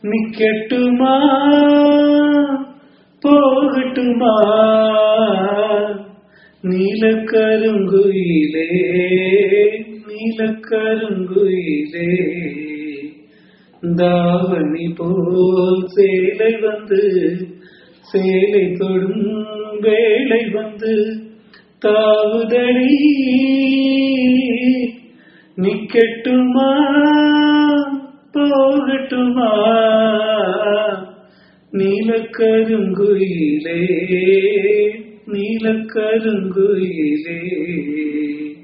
நிக்கட்டுமா போகட்டுமா நீலக்கருங்குயிலே நீலக்கருங்குயிலே தாவணி போல் சேலை வந்து சேலை தொடும் வேலை வந்து தாவுதடி நிக்கட்டுமா போகட்டுமா நீலக்கருங்குயிலே நீலக்கருங்குயிலே